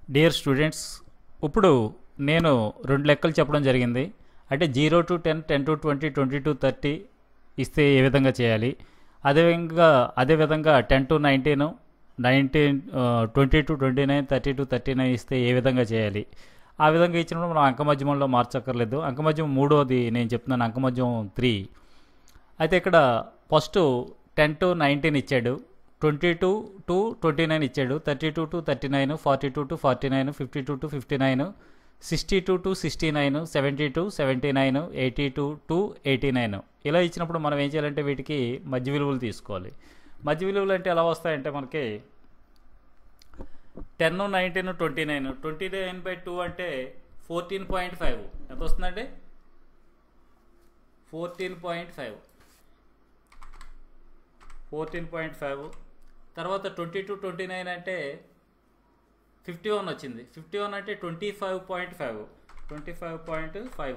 dear students ఇప్పుడు నేను రెండు లెక్కలు చెప్పడం జరిగింది అంటే zero to ten ten to twenty twenty to thirty ఇస్తే ఏ విధంగా చేయాలి అదేవిధంగా అదేవిధంగా ten to nineteen nineteen twenty to twenty nine thirty to thirty nine ఇస్తే ఏ విధంగా చేయాలి ఆ విధంగా ఇచ్చినప్పుడు మనం అంకమధ్యమంలో మార్చక్కర్లేదు అంకమధ్యం మూడోది నేను చెప్తున్నాను అంకమధ్యం త్రీ అయితే ఇక్కడ ఫస్ట్ టెన్ టు నైన్టీన్ ఇచ్చాడు twenty two to twenty nine ఇచ్చాడు thirty two to thirty nine forty two to forty nine fifty two to fifty nine sixty two to sixty nine seventy two seventy nine eighty two to eighty nine ఇలా ఇచ్చినప్పుడు మనం ఏం చేయాలంటే వీటికి మధ్య విలువలు తీసుకోవాలి మధ్య విలువలు అంటే ఎలా వస్తాయంటే మనకి ten nineteen twenty nine twenty nine by two అంటే ఫోర్టీన్ పాయింట్ ఫైవ్ ఎంత వస్తుందండి fourteen point five fourteen point five తర్వాత ట్వంటీ టు ట్వంటీ నైన్ అంటే ఫిఫ్టీ వన్ వచ్చింది ఫిఫ్టీ వన్ అంటే twenty five point five twenty five point five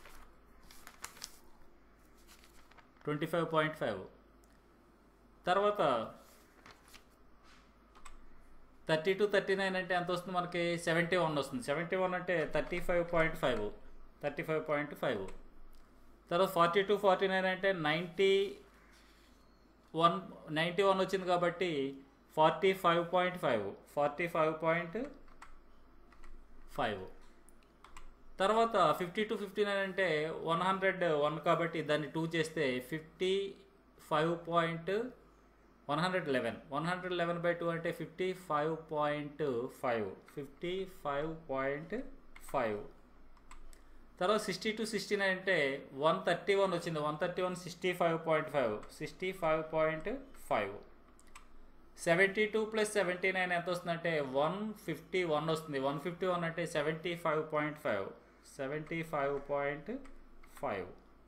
twenty five point five తర్వాత thirty to thirty nine అంటే ఎంత వస్తుంది మనకి సెవెంటీ వన్ వస్తుంది సెవెంటీ వన్ అంటే thirty five point five thirty five point five తర్వాత ఫార్టీ టు ఫార్టీ నైన్ అంటే ninety one ninety one వచ్చింది కాబట్టి forty five point five forty five point five తర్వాత ఫిఫ్టీ టు ఫిఫ్టీ నైన్ అంటే one hundred one కాబట్టి దాన్ని two చేస్తే fifty five point one hundred eleven one hundred eleven by two అంటే fifty five point five fifty five point five తర్వాత sixty to sixty nine అంటే one thirty one వచ్చింది one thirty one sixty five point five sixty five point five seventy two plus seventy nine ఎంత వస్తుందంటే one fifty one వస్తుంది one fifty one అంటే seventy five point five seventy five point five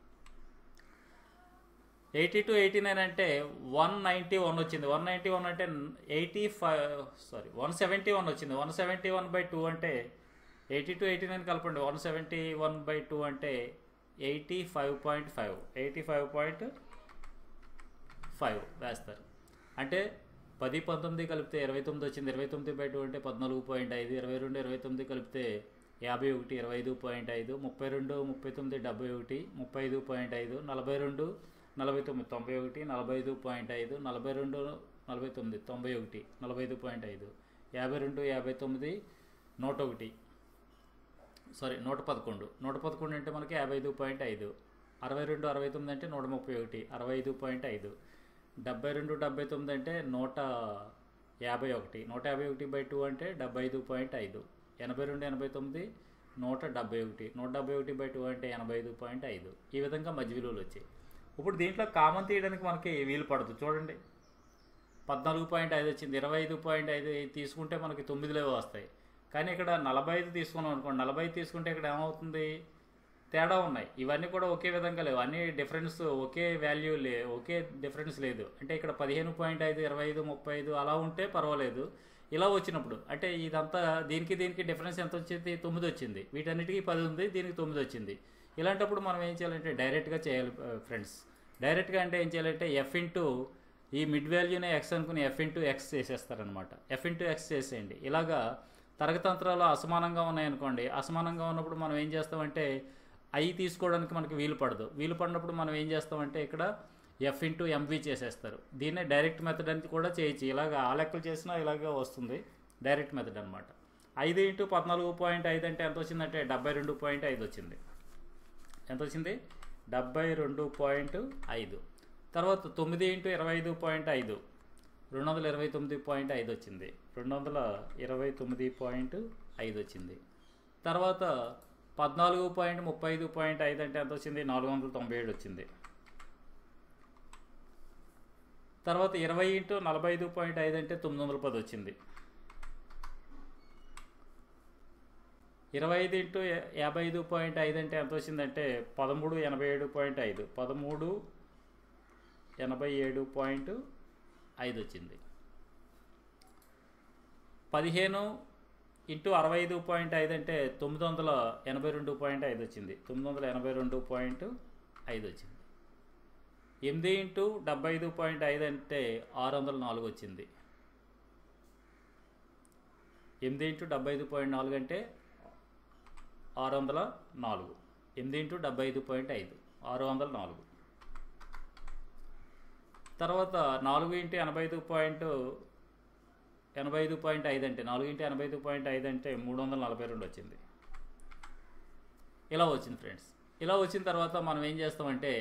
eighty to eighty nine అంటే one ninety one వచ్చింది one ninety one అంటే eighty five sorry one seventy one వచ్చింది one seventy one by two అంటే eighty to eighty nine కలపండి one seventy one by two అంటే eighty five point five eighty five point five వేస్తారు అంటే పది పంతొమ్మిది కలిపితే ఇరవై తొమ్మిది వచ్చింది ఇరవై తొమ్మిది బై టూ అంటే పద్నాలుగు పాయింట్ ఐదు ఇరవై రెండు ఇరవై తొమ్మిది కలిపితే యాభై ఒకటి ఇరవై ఐదు పాయింట్ ఐదు ముప్పై రెండు ముప్పై తొమ్మిది డెబ్బై ఒకటి ముప్పై ఐదు పాయింట్ ఐదు నలభై రెండు నలభై తొమ్మిది తొంభై ఒకటి నలభై ఐదు పాయింట్ ఐదు నలభై రెండు నలభై తొమ్మిది తొంభై ఒకటి నలభై ఐదు పాయింట్ ఐదు యాభై రెండు యాభై తొమ్మిది నూట ఒకటి సారీ నూట పదకొండు నూట పదకొండు అంటే మనకి యాభై ఐదు పాయింట్ ఐదు అరవై రెండు అరవై తొమ్మిది అంటే నూట ముప్పై ఒకటి అరవై ఐదు పాయింట్ ఐదు డెబ్బై రెండు డెబ్బై తొమ్మిది అంటే నూట యాభై ఒకటి నూట యాభై ఒకటి బై టూ అంటే డెబ్బై ఐదు పాయింట్ ఐదు ఎనభై రెండు ఎనభై తొమ్మిది నూట డెబ్బై ఒకటి నూట డెబ్బై ఒకటి బై టూ అంటే ఎనభై ఐదు పాయింట్ ఐదు ఈ విధంగా మధ్య విలువలు వచ్చాయి ఇప్పుడు దీంట్లో కామన్ తీయడానికి మనకి వీలు పడదు చూడండి పద్నాలుగు పాయింట్ ఐదు వచ్చింది ఇరవై ఐదు పాయింట్ ఐదు తీసుకుంటే మనకి తొమ్మిదిలో వస్తాయి కానీ ఇక్కడ నలభై ఐదు తీసుకున్నాం అనుకోండి నలభై ఐదు తీసుకుంటే ఇక్కడ ఏమవుతుంది తేడా ఉన్నాయి ఇవన్నీ కూడా ఒకే విధంగా లేవు అన్ని డిఫరెన్స్ ఒకే వాల్యూ లే ఒకే డిఫరెన్స్ లేదు అంటే ఇక్కడ పదిహేను పాయింట్ ఐదు ఇరవై ఐదు ముప్పై ఐదు అలా ఉంటే పర్వాలేదు ఇలా వచ్చినప్పుడు అంటే ఇదంతా దీనికి దీనికి డిఫరెన్స్ ఎంత వచ్చింది తొమ్మిది వచ్చింది వీటన్నిటికీ పది ఉంది దీనికి తొమ్మిది వచ్చింది ఇలాంటప్పుడు మనం ఏం చేయాలంటే డైరెక్ట్గా చేయాలి ఫ్రెండ్స్ డైరెక్ట్గా అంటే ఏం చేయాలంటే ఎఫ్ ఇంటూ ఈ మిడ్ వాల్యూనే ఎక్స్ అనుకుని ఎఫ్ ఇంటూ ఎక్స్ చేసేస్తారనమాట ఎఫ్ ఇంటూ ఎక్స్ చేసేయండి ఇలాగా తరగతంత్రాలు అసమానంగా ఉన్నాయనుకోండి అసమానంగా ఉన్నప్పుడు మనం ఏం చేస్తామంటే అవి తీసుకోవడానికి మనకి వీలు పడదు వీలు పడినప్పుడు మనం ఏం చేస్తామంటే ఇక్కడ ఎఫ్ ఇంటూ ఎంవి చేసేస్తారు దీన్నే డైరెక్ట్ మెథడ్ అని కూడా చేయొచ్చు ఇలాగ ఆ లెక్కలు చేసినా ఇలాగే వస్తుంది డైరెక్ట్ మెథడ్ అనమాట ఐదు ఇంటూ పద్నాలుగు పాయింట్ ఐదు అంటే ఎంత వచ్చిందంటే డెబ్బై రెండు పాయింట్ ఐదు వచ్చింది ఎంత వచ్చింది డెబ్బై రెండు పాయింట్ ఐదు తర్వాత తొమ్మిది ఇంటూ ఇరవై ఐదు పాయింట్ ఐదు రెండు వందల ఇరవై తొమ్మిది పాయింట్ ఐదు వచ్చింది రెండు వందల ఇరవై తొమ్మిది పాయింట్ ఐదు వచ్చింది తర్వాత పద్నాలుగు పాయింట్ ముప్పై ఐదు పాయింట్ ఐదు అంటే ఎంత వచ్చింది నాలుగు వందల తొంభై ఏడు వచ్చింది తర్వాత ఇరవై ఇంటూ నలభై ఐదు పాయింట్ ఐదు అంటే తొమ్మిది వందల పది వచ్చింది ఇరవై ఐదు ఇంటూ యాభై ఐదు పాయింట్ ఐదు అంటే ఎంత వచ్చిందంటే పదమూడు ఎనభై ఏడు పాయింట్ ఐదు పదమూడు ఎనభై ఏడు పాయింట్ ఐదు వచ్చింది పదిహేను ఇంటూ అరవై ఐదు పాయింట్ ఐదు అంటే తొమ్మిది వందల ఎనభై రెండు పాయింట్ ఐదు వచ్చింది తొమ్మిది వందల ఎనభై రెండు పాయింట్ ఐదు వచ్చింది ఎనిమిది ఇంటూ డెబ్బై ఐదు పాయింట్ ఐదు అంటే ఆరు వందల నాలుగు వచ్చింది ఎనిమిది ఇంటూ డెబ్బై ఐదు పాయింట్ నాలుగు అంటే ఆరు వందల నాలుగు ఎనిమిది ఇంటూ డెబ్బై ఐదు పాయింట్ ఐదు ఆరు వందల నాలుగు తర్వాత నాలుగు ఇంటూ ఎనభై ఐదు పాయింట్ ఎనభై ఐదు పాయింట్ ఐదు అంటే నాలుగు ఇంటూ ఎనభై ఐదు పాయింట్ ఐదు అంటే మూడు వందల నలభై రెండు వచ్చింది ఇలా వచ్చింది ఫ్రెండ్స్ ఇలా వచ్చిన తర్వాత మనం ఏం చేస్తామంటే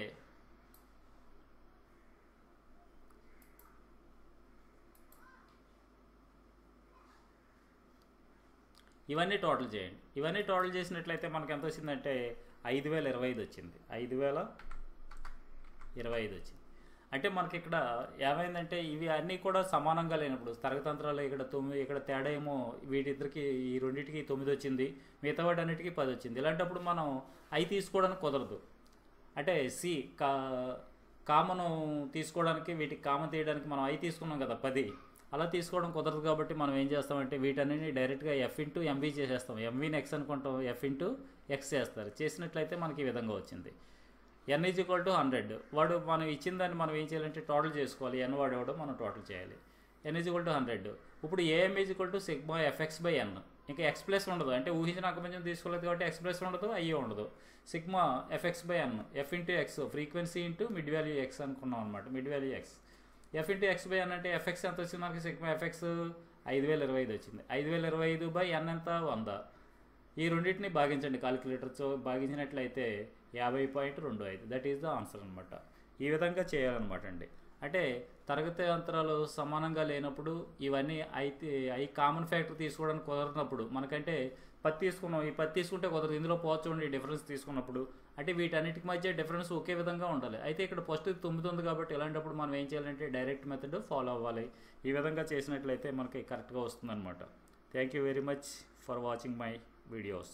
ఇవన్నీ టోటల్ చేయండి ఇవన్నీ టోటల్ చేసినట్లయితే మనకు ఎంత వచ్చిందంటే ఐదు వేల ఇరవై ఐదు వచ్చింది ఐదు వేల ఇరవై ఐదు వచ్చింది అంటే మనకి ఇక్కడ ఏమైందంటే ఇవి అన్నీ కూడా సమానంగా లేనప్పుడు తరగతంత్రాలు ఇక్కడ తొమ్మిది ఇక్కడ తేడా ఏమో వీటిద్దరికి ఈ రెండింటికి తొమ్మిది వచ్చింది మిగతా వాటి అన్నిటికీ పది వచ్చింది ఇలాంటప్పుడు మనం అవి తీసుకోవడానికి కుదరదు అంటే సి కా కామను తీసుకోవడానికి వీటికి కామన్ తీయడానికి మనం అవి తీసుకున్నాం కదా పది అలా తీసుకోవడం కుదరదు కాబట్టి మనం ఏం చేస్తామంటే వీటన్నిటిని డైరెక్ట్గా ఎఫ్ ఇంటూ ఎంవీ చేసేస్తాం ఎంవీని ఎక్స్ అనుకుంటాం ఎఫ్ ఇంటూ ఎక్స్ చేస్తారు చేసినట్లయితే మనకి ఈ విధంగా వచ్చింది N is equal to hundred వాడు మనం ఇచ్చిన దాన్ని మనం ఏం చేయాలంటే టోటల్ చేసుకోవాలి ఎన్ వాడు ఇవ్వడం మనం టోటల్ చేయాలి N is equal to hundred ఇప్పుడు AM is equal to sigma FX by N ఇంకా ఎక్స్ ప్లస్ ఉండదు అంటే ఊహించిన అకమంచం తీసుకోలేదు కాబట్టి ఎక్స్ ప్లస్ ఉండదు అయ్యే ఉండదు sigma FX by N F into X frequency into mid value X అనుకున్నాం అనమాట mid value X F into X by N అంటే ఎఫ్ఎక్స్ ఎంత వచ్చింది మనకి సిగ్మా ఎఫ్ఎక్స్ ఐదు వేల ఇరవై ఐదు వచ్చింది ఐదు వేల ఇరవై ఐదు బై ఎన్ ఎంత వంద ఈ రెండింటిని భాగించండి కాలిక్యులేటర్తో భాగించినట్లయితే యాభై పాయింట్ రెండు ఐదు దట్ ఈస్ ద ఆన్సర్ అనమాట ఈ విధంగా చేయాలన్నమాట అండి అంటే తరగతి అంతరాలు సమానంగా లేనప్పుడు ఇవన్నీ అయితే అవి కామన్ ఫ్యాక్టర్ తీసుకోవడానికి కుదరనప్పుడు మనకంటే పత్తి తీసుకున్నాం ఈ పత్తి తీసుకుంటే కుదరదు ఇందులో పోచండి డిఫరెన్స్ తీసుకున్నప్పుడు అంటే వీటన్నిటికి మధ్య డిఫరెన్స్ ఒకే విధంగా ఉండాలి అయితే ఇక్కడ ఫస్ట్ తొమ్మిది ఉంది కాబట్టి ఇలాంటప్పుడు మనం ఏం చేయాలంటే డైరెక్ట్ మెథడ్ ఫాలో అవ్వాలి ఈ విధంగా చేసినట్లయితే మనకి కరెక్ట్గా వస్తుందన్నమాట thank you very much for watching my videos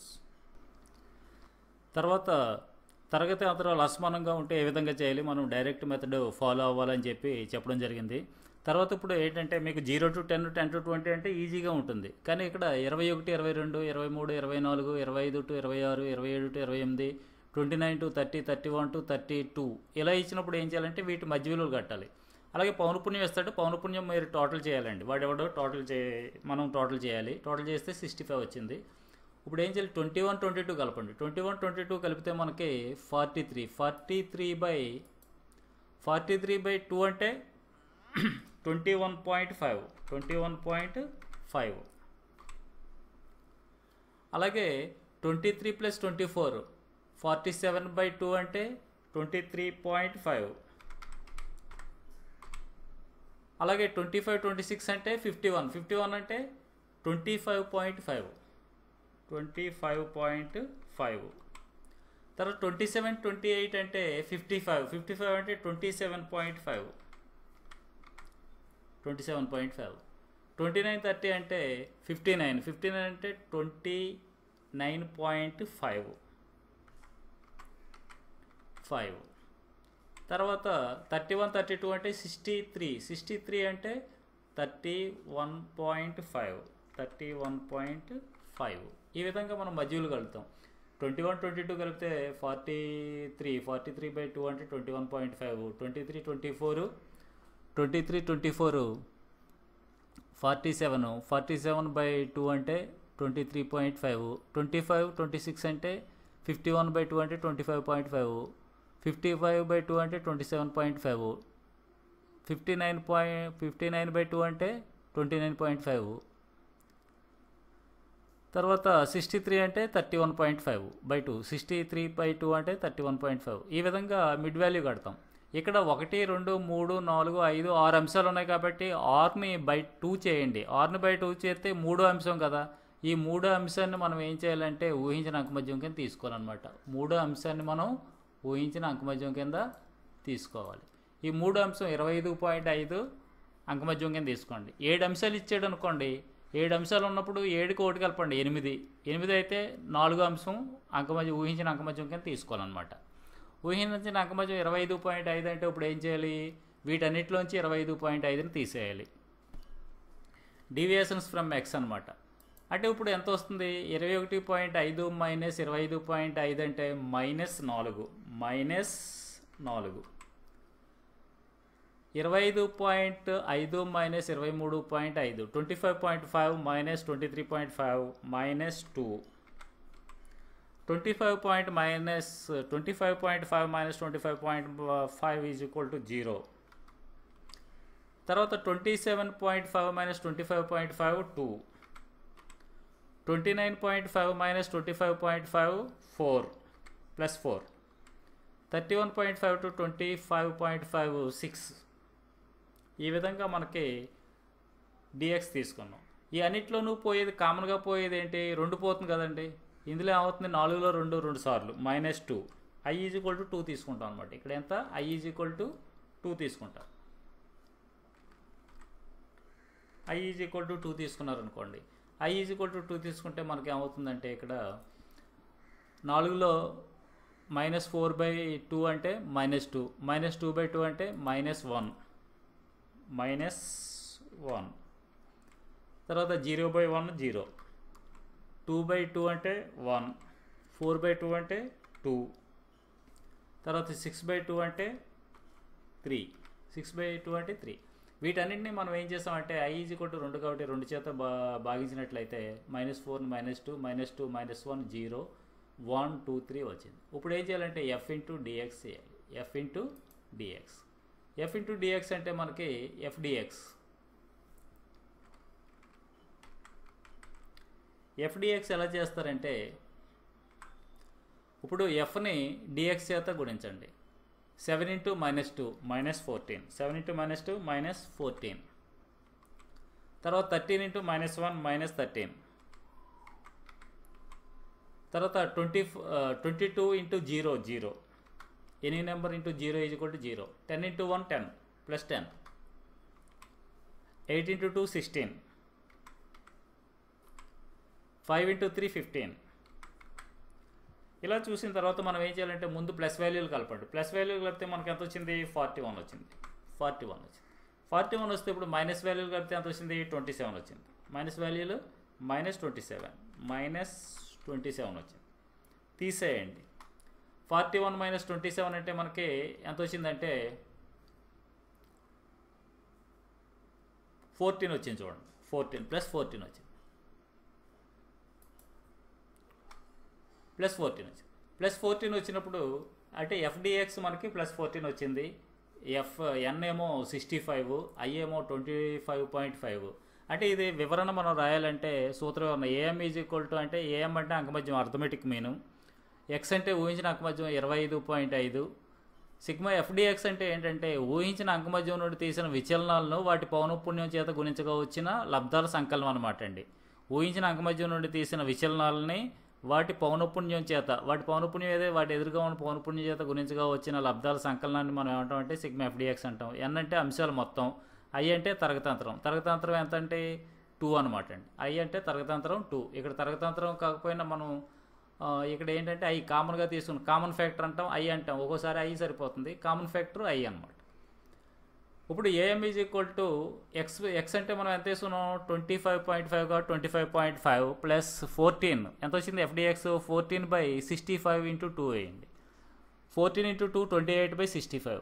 తర్వాత తరగతి అంతరాలు అసమానంగా ఉంటే ఏ విధంగా చేయాలి మనం డైరెక్ట్ మెథడ్ ఫాలో అవ్వాలని చెప్పి చెప్పడం జరిగింది తర్వాత ఇప్పుడు ఏంటంటే మీకు zero to ten ten to twenty అంటే ఈజీగా ఉంటుంది కానీ ఇక్కడ ఇరవై ఒకటి ఇరవై రెండు ఇరవై మూడు ఇరవై నాలుగు ఇరవై ఐదు టు ఇరవై ఆరు ఇరవై ఏడు టు ఇరవై ఎనిమిది twenty nine to thirty thirty one to thirty two ఇలా ఇచ్చినప్పుడు ఏం చేయాలంటే వీటి మధ్య విలువలు కట్టాలి అలాగే పౌనపుణ్యం ఇస్తాడు పౌనపుణ్యం మీరు టోటల్ చేయాలండి వాడు ఎవడో టోటల్ చే మనం టోటల్ చేయాలి టోటల్ చేస్తే సిక్స్టీ ఫైవ్ వచ్చింది ఇప్పుడు ఏం చేయాలి ట్వంటీ వన్ ట్వంటీ టూ కలపండి ట్వంటీ వన్ ట్వంటీ టూ కలిపితే మనకి forty three forty three by forty three by two అంటే twenty one point five twenty one point five అలాగే twenty three plus twenty four forty seven by two అంటే twenty three point five అలాగే twenty five twenty six అంటే fifty one fifty one అంటే twenty five point five twenty five point five తర్వాత twenty seven twenty eight అంటే fifty five fifty five అంటే twenty seven point five twenty seven point five twenty nine thirty అంటే fifty nine fifty nine అంటే twenty nine point five five తర్వాత thirty one thirty two అంటే sixty three sixty three అంటే thirty one point five thirty one point five ఈ విధంగా మనం మధ్యలో కలుపుతాం ట్వంటీ వన్ ట్వంటీ టూ కలిపితే forty three forty three by two అంటే twenty one point five twenty three twenty four twenty three twenty four forty seven forty seven by two అంటే twenty three point five twenty five twenty six అంటే fifty one by two అంటే twenty five point five fifty five by two అంటే twenty seven point five fifty nine point fifty nine by two అంటే twenty nine point five తర్వాత sixty three అంటే thirty one point five by two sixty three by two అంటే thirty one point five ఈ విధంగా mid value కడతాం ఇక్కడ ఒకటి రెండు మూడు నాలుగు ఐదు ఆరు అంశాలు ఉన్నాయి కాబట్టి ఆర్ని బై టూ చేయండి ఆర్ని బై టూ చేస్తే మూడో అంశం కదా ఈ మూడో అంశాన్ని మనం ఏం చేయాలంటే ఊహించిన అంకమధ్యం కింద తీసుకోవాలన్నమాట మూడో అంశాన్ని మనం ఊహించిన అంకమధ్యం కింద తీసుకోవాలి ఈ మూడో అంశం ఇరవై ఐదు పాయింట్ ఐదు అంకమధ్యం కింద తీసుకోండి ఏడు అంశాలు ఇచ్చాడు అనుకోండి ఏడు అంశాలు ఉన్నప్పుడు ఏడుకి ఒకటి కలపండి ఎనిమిది ఎనిమిది అయితే నాలుగో అంశం అంకమధ్యం ఊహించిన అంకమధ్యం కింద తీసుకోవాలన్నమాట ఊహించిన అంకమధ్యం ఇరవై ఐదు పాయింట్ ఐదు అంటే ఇప్పుడు ఏం చేయాలి వీటన్నిటిలోంచి ఇరవై ఐదు పాయింట్ ఐదుని తీసేయాలి డీవియేషన్స్ ఫ్రమ్ ఎక్స్ అనమాట అంటే ఇప్పుడు ఎంత వస్తుంది ఇరవై ఒకటి పాయింట్ ఐదు మైనస్ ఇరవై ఐదు పాయింట్ ఐదు అంటే మైనస్ నాలుగు మైనస్ నాలుగు ఇరవై ఐదు పాయింట్ ఐదు మైనస్ ఇరవై మూడు పాయింట్ ఐదు twenty five point five minus twenty three point five minus two twenty five point minus twenty five point five minus twenty five point five is equal to zero తర్వాత twenty seven point five minus twenty five point five two twenty nine point five minus twenty five point five four plus four thirty one point five to twenty five point five six ఈ విధంగా మనకి dx తీసుకున్నాం ఈ అన్నిట్లోనూ పోయేది కామన్గా పోయేది ఏంటి రెండు పోతుంది కదండి ఇందులో ఏమవుతుంది నాలుగులో రెండు రెండు సార్లు minus two I is equal to two తీసుకుంటాం అనమాట ఇక్కడ ఎంత I is equal to two తీసుకుంటాం I is equal to two తీసుకున్నారనుకోండి I is equal to two తీసుకుంటే మనకి ఏమవుతుందంటే ఇక్కడ నాలుగులో మైనస్ ఫోర్ బై టూ అంటే minus two minus two by two అంటే మైనస్ వన్ మైనస్ వన్ తర్వాత zero by one zero two by two అంటే వన్ ఫోర్ బై టూ అంటే టూ తర్వాత సిక్స్ బై టూ అంటే త్రీ సిక్స్ బై టూ అంటే three వీటన్నింటినీ మనం ఏం చేస్తామంటే ఐ ఈజ్ కొట్టు రెండు కాబట్టి రెండు చేత బా భాగించినట్లయితే minus four minus two minus two minus one zero one two three వచ్చింది ఇప్పుడు ఏం చేయాలంటే ఎఫ్ ఇంటూ డిఎక్స్ చేయాలి F into dx F into DX అంటే మనకి ఎఫ్డిఎక్స్ ఎఫ్డిఎక్స్ ఎలా చేస్తారంటే ఇప్పుడు ఎఫ్ని డిఎక్స్ చేత గుణించండి seven into minus two minus fourteen seven into minus two minus fourteen తర్వాత thirteen into minus one minus thirteen తర్వాత twenty twenty two into zero zero any number into zero is equal to zero ten into one ten plus ten eight into two sixteen five into three fifteen ఇలా చూసిన తర్వాత మనం ఏం చేయాలంటే ముందు plus వాల్యూలు కలపండి plus వాల్యూలు కలిపితే మనకి ఎంత వచ్చింది ఫార్టీ వన్ వచ్చింది ఫార్టీ వన్ వచ్చింది ఫార్టీ వన్ వస్తే ఇప్పుడు మైనస్ వాల్యూలు కలిపితే ఎంత వచ్చింది ట్వంటీ సెవెన్ వచ్చింది మైనస్ వాల్యూలు minus twenty seven minus twenty seven వచ్చింది తీసేయండి forty one minus twenty seven అంటే మనకి ఎంత వచ్చిందంటే ఫోర్టీన్ వచ్చింది చూడండి ఫోర్టీన్ ప్లస్ ఫోర్టీన్ వచ్చింది ప్లస్ ఫోర్టీన్ వచ్చింది ప్లస్ ఫోర్టీన్ వచ్చినప్పుడు అంటే ఎఫ్డిఎక్స్ మనకి ప్లస్ ఫోర్టీన్ వచ్చింది ఎఫ్ ఎన్ ఏమో సిక్స్టీ ఫైవ్ ఐ ఏమో ట్వంటీ ఫైవ్ పాయింట్ ఫైవ్ అంటే ఇది వివరణ మనం రాయాలంటే సూత్రం ఉన్న ఏఎం ఈజ్ ఈక్వల్ టు అంటే ఏఎం అంటే అంకమధ్యం అర్థమెటిక్ మీను ఎక్స్ అంటే ఊహించిన అంకమధ్యం ఇరవై ఐదు పాయింట్ ఐదు సిగ్మా ఎఫ్డిఎక్స్ అంటే ఏంటంటే ఊహించిన అంకమధ్యం నుండి తీసిన విచలనాలను వాటి పౌనఃపుణ్యం చేత గుణించగా వచ్చిన లబ్ధాల సంకలనం అనమాట అండి ఊహించిన అంకమధ్యం నుండి తీసిన విచలనాలని వాటి పౌనఃపుణ్యం చేత వాటి పౌనఃపుణ్యం ఏదే వాటి ఎదురుగా ఉన్న పౌనఃపుణ్యం చేత గుణించగా వచ్చిన లబ్ధాల సంకలనాన్ని మనం ఏమంటాం అంటే సిగ్మా ఎఫ్డిఎక్స్ అంటాం ఎన్ అంటే అంశాలు మొత్తం ఐ అంటే తరగతంత్రం తరగతంత్రం ఎంత అంటే టూ అనమాట అండి ఐ అంటే తరగతంత్రం టూ ఇక్కడ తరగతంత్రం కాకపోయినా మనం ఆ, ఇక్కడ ఏంటంటే ఐ కామన్గా తీసుకుని కామన్ ఫ్యాక్టర్ అంటాం ఐ అంటాం ఒక్కోసారి ఐ సరిపోతుంది కామన్ ఫ్యాక్టర్ ఐ అనమాట ఇప్పుడు AM is equal to x x అంటే మనం ఎంత వేసుకున్నాం ట్వంటీ ఫైవ్ పాయింట్ ఫైవ్ కాబట్టి twenty five point five plus fourteen ఎంత వచ్చింది f d x fourteen by sixty five into two వేయండి fourteen into two twenty eight by sixty five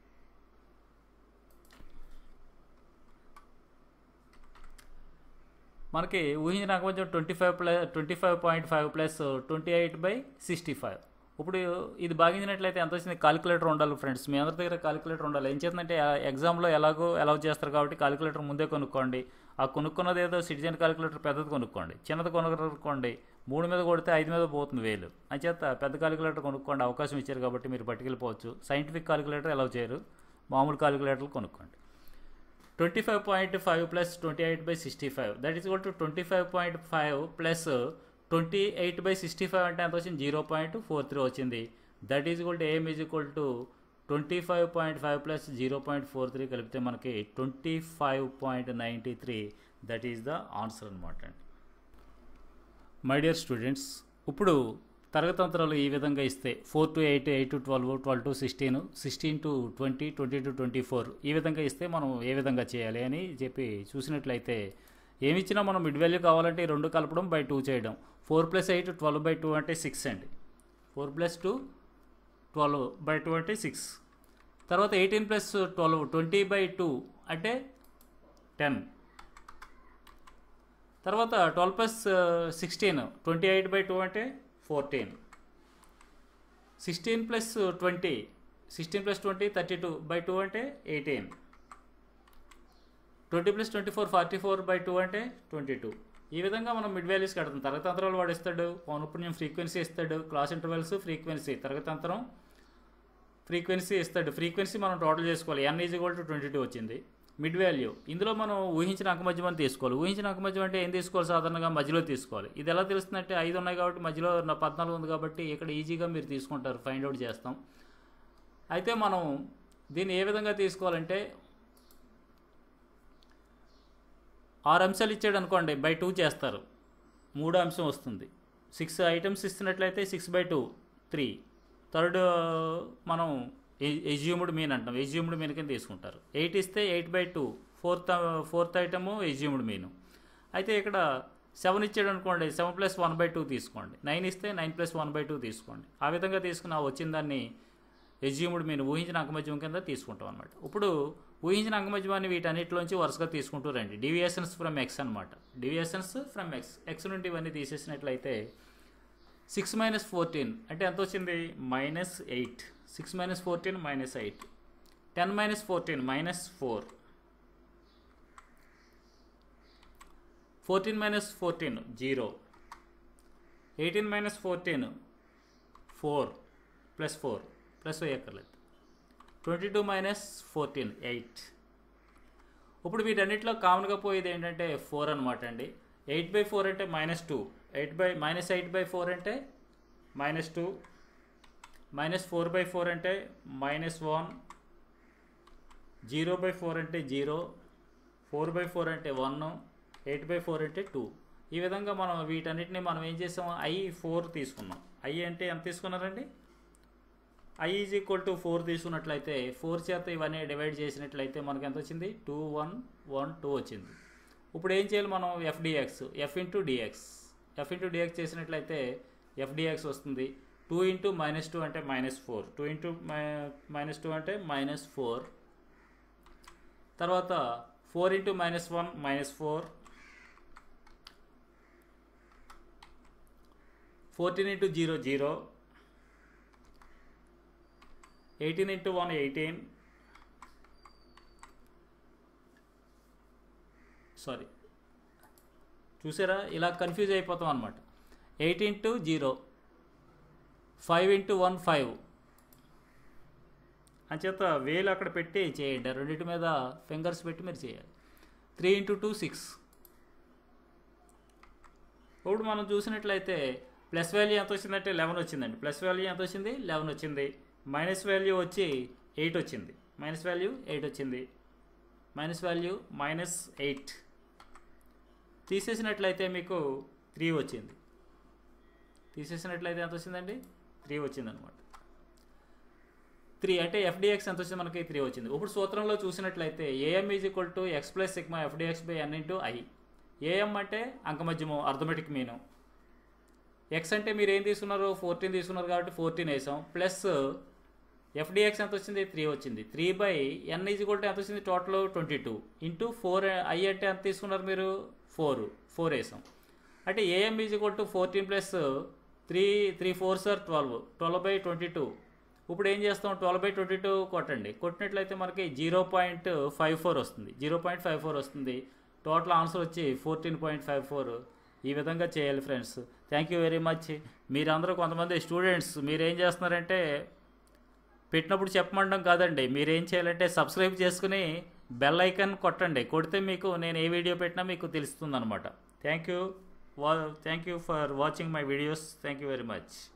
మనకి ఊహించిన కొంచెం twenty five plus twenty five point five plus twenty eight by sixty five ఇప్పుడు ఇది భాగించినట్లయితే ఎంత వచ్చింది కాలిక్యులేటర్ ఉండాలి ఫ్రెండ్స్ మీ అందరి దగ్గర కాలిక్యులేటర్ ఉండాలి ఏం చేస్తుందంటే ఎగ్జామ్లో ఎలాగో అలౌ చేస్తారు కాబట్టి కాలిక్యులేటర్ ముందే కొనుక్కోండి ఆ కొనుక్కున్నది ఏదో సిటిజన్ కాలిక్యులేటర్ పెద్దది కొనుక్కోండి చిన్నది కొనుక్కోండి మూడు మీద కొడితే ఐదు మీద పోతుంది వేలు అంచేత పెద్ద కాలిక్యులేటర్ కొనుక్కోండి అవకాశం ఇచ్చారు కాబట్టి మీరు పట్టుకెళ్ళిపోవచ్చు సైంటిఫిక్ కాలిక్యులేటర్ అలౌ చేయరు మామూలు కాలిక్యులేటర్లు కొనుక్కోండి twenty five point five plus twenty eight by sixty five that is equal to twenty five point five plus twenty eight by sixty five అంటే ఎంత వచ్చింది జీరో పాయింట్ ఫోర్ త్రీ వచ్చింది that is equal to AM is equal to twenty five point five plus zero point four three కలిపితే మనకి twenty five point ninety three that is the answer అనమాట అండి my dear students ఇప్పుడు తరగతంత్రాలు ఈ విధంగా ఇస్తే four to eight eight to twelve twelve to sixteen sixteen to twenty twenty to twenty four ఈ విధంగా ఇస్తే మనం ఏ విధంగా చేయాలి అని చెప్పి చూసినట్లయితే ఏమి ఇచ్చినా మనం మిడ్ వాల్యూ కావాలంటే ఈ రెండు కలపడం బై టూ చేయడం four plus eight twelve by two అంటే సిక్స్ అండి four plus two twelve by two అంటే సిక్స్ తర్వాత eighteen plus twelve twenty by two అంటే టెన్ తర్వాత twelve plus sixteen twenty eight by two అంటే fourteen sixteen plus twenty sixteen plus twenty thirty two by two అంటే eighteen twenty plus twenty four forty four by two అంటే twenty two ఈ విధంగా మనం mid values కడతాం తరగతి అంతరాలు వాడు ఇస్తాడు పౌనపుణ్యం ఫ్రీక్వెన్సీ ఇస్తాడు క్లాస్ ఇంటర్వెల్స్ ఫ్రీక్వెన్సీ తరగతి అంతరం ఫ్రీక్వెన్సీ ఇస్తాడు ఫ్రీక్వెన్సీ మనం టోటల్ చేసుకోవాలి n is equal to twenty two వచ్చింది మిడ్ వాల్యూ ఇందులో మనం ఊహించిన అంకమధ్యం తీసుకోవాలి ఊహించిన అంకమధ్యం అంటే ఏం తీసుకోవాలి సాధారణంగా మధ్యలో తీసుకోవాలి ఇది ఎలా తెలుస్తుందంటే ఐదు ఉన్నాయి కాబట్టి మధ్యలో నా పద్నాలుగు ఉంది కాబట్టి ఇక్కడ ఈజీగా మీరు తీసుకుంటారు ఫైండ్ అవుట్ చేస్తాం అయితే మనం దీన్ని ఏ విధంగా తీసుకోవాలంటే ఆరు అంశాలు ఇచ్చాడు అనుకోండి బై టూ చేస్తారు మూడో అంశం వస్తుంది సిక్స్ ఐటమ్స్ ఇస్తున్నట్లయితే six by two three third మనం ఎజ్యూమ్డ్ మీన్ అంటాం ఎజ్యూమ్డ్ మీన్ కింద తీసుకుంటారు ఎయిట్ ఇస్తే eight by two fourth fourth item assumed mean అయితే ఇక్కడ సెవెన్ ఇచ్చాడు అనుకోండి seven plus one by two తీసుకోండి నైన్ ఇస్తే nine plus one by two తీసుకోండి ఆ విధంగా తీసుకుని ఆ వచ్చిన దాన్ని ఎజ్యూమ్డ్ మీన్ ఊహించిన అంకమధ్యం కింద తీసుకుంటాం అనమాట ఇప్పుడు ఊహించిన అంకమధ్యమాన్ని వీటన్నిటిలోంచి వరుసగా తీసుకుంటూ రండి డివియేషన్స్ ఫ్రమ్ ఎక్స్ అనమాట డివియేషన్స్ ఫ్రమ్ ఎక్స్ ఎక్స్ నుండి ఇవన్నీ తీసేసినట్లయితే సిక్స్ మైనస్ ఫోర్టీన్ అంటే ఎంత వచ్చింది minus eight six minus fourteen minus eight ten minus fourteen minus four fourteen minus fourteen zero eighteen minus fourteen four plus four plus వేయక్కర్లేదు twenty two minus fourteen eight ఇప్పుడు వీటన్నిటిలో కామన్గా పోయేది ఏంటంటే four అనమాట అండి ఎయిట్ బై ఫోర్ అంటే minus two eight by minus eight by four అంటే minus two minus four by four అంటే minus one zero by four అంటే జీరో ఫోర్ బై ఫోర్ అంటే వన్ ఎయిట్ బై ఫోర్ అంటే two ఈ విధంగా మనం వీటన్నిటిని మనం ఏం చేసాం ఐ ఫోర్ తీసుకున్నాం ఐ అంటే ఎంత తీసుకున్నారండి i is equal to four తీసుకున్నట్లయితే ఫోర్ చేత ఇవన్నీ డివైడ్ చేసినట్లయితే మనకు ఎంత వచ్చింది టూ వన్ వన్ టూ వచ్చింది ఇప్పుడు ఏం చేయాలి మనం f d x f into dx F into d x చేసినట్లయితే ఎఫ్డిఎక్స్ వస్తుంది టూ ఇంటూ మైనస్ టూ అంటే minus four two into minus two అంటే మైనస్ ఫోర్ తర్వాత four into minus one minus four fourteen into zero zero eighteen into one eighteen sorry చూసారా ఇలా confuse అయిపోతాం అనమాట eight into zero five into one five అంచేత వేలు అక్కడ పెట్టి చేయండి ఆ రెండింటి మీద ఫింగర్స్ పెట్టి మీరు చేయాలి త్రీ ఇంటూ టూ సిక్స్ ఇప్పుడు మనం చూసినట్లయితే ప్లస్ వాల్యూ ఎంత వచ్చిందంటే లెవెన్ వచ్చిందండి ప్లస్ వాల్యూ ఎంత వచ్చింది లెవెన్ వచ్చింది మైనస్ వాల్యూ వచ్చి ఎయిట్ వచ్చింది మైనస్ వాల్యూ ఎయిట్ వచ్చింది మైనస్ వాల్యూ మైనస్ ఎయిట్ తీసేసినట్లయితే మీకు త్రీ వచ్చింది తీసేసినట్లయితే ఎంత వచ్చిందండి త్రీ వచ్చిందనమాట త్రీ అంటే ఎఫ్డిఎక్స్ ఎంత వచ్చింది మనకి త్రీ వచ్చింది ఇప్పుడు సూత్రంలో చూసినట్లయితే AM is equal to x plus sigma f d x by n into i AM అంటే అంకమధ్యము అర్థమెటిక్ మీను ఎక్స్ అంటే మీరు ఏం తీసుకున్నారు ఫోర్టీన్ తీసుకున్నారు కాబట్టి ఫోర్టీన్ వేసాం ప్లస్ ఎఫ్డిఎక్స్ ఎంత వచ్చింది త్రీ వచ్చింది three by n is equal to ఎంత వచ్చింది total twenty two into four i అంటే ఎంత తీసుకున్నారు మీరు ఫోర్ ఫోర్ వేసాం అంటే AM is equal to fourteen plus three three four sir twelve twelve by twenty two ఇప్పుడు ఏం చేస్తాం ట్వెల్వ్ బై ట్వంటీ టూ కొట్టండి కొట్టినట్లయితే మనకి జీరో పాయింట్ ఫైవ్ ఫోర్ వస్తుంది జీరో పాయింట్ ఫైవ్ ఫోర్ వస్తుంది టోటల్ ఆన్సర్ వచ్చి ఫోర్టీన్ పాయింట్ ఫైవ్ ఫోర్ ఈ విధంగా చేయాలి friends thank you very much మీరందరూ కొంతమంది స్టూడెంట్స్ మీరు ఏం చేస్తున్నారంటే పెట్టినప్పుడు చెప్పమండం కాదండి మీరు ఏం చేయాలంటే సబ్స్క్రైబ్ చేసుకుని బెల్ ఐకాన్ కొట్టండి కొడితే మీకు నేను ఏ వీడియో పెట్టినా మీకు తెలుస్తుంది అనమాట థ్యాంక్ యూ వా thank you for watching my videos thank you very much